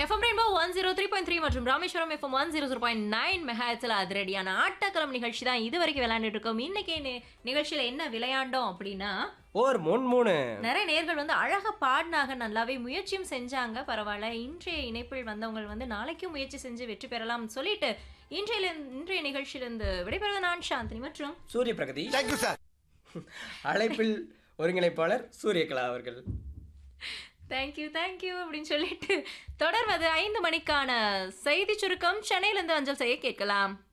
FM rainbow one zero three point three மற்றும் Rameswaram FM one zero zero point nine மெகாட்ஸில் அதிரடியான ஆட்டக்கிழமை நிகழ்ச்சி தான் இது வரைக்கும் விளையாண்டுட்டு இருக்கோம் இன்னைக்கு நி- நிகழ்ச்சியில என்ன விளையாண்டோம் அப்படின்னா ஓர் மூணு மூணு நிறைய நேர்கள் வந்து அழகா பாடினாங்க நல்லாவே முயற்சியும் செஞ்சாங்க பரவாயில்ல இன்றைய இணைப்பில் வந்தவங்க வந்து நாளைக்கும் முயற்சி செஞ்சு வெற்றி பெறலாம்னு சொல்லிட்டு இன்றைய இன்றைய நிகழ்ச்சியிலிருந்து விடைபெறுவது நான் சாந்தினி மற்றும் சூரிய பிரகதி தேங்க்யூ சார் அழைப்பில் ஒருங்கிணைப்பாளர் சூரியகலா அவர்கள் தேங்க்யூ தேங்க்யூ அப்படின்னு சொல்லிட்டு தொடர்வது ஐந்து மணிக்கான செய்தி சுருக்கம் சென்னையிலிருந்து அஞ்சல் செய்ய கேட்கலாம்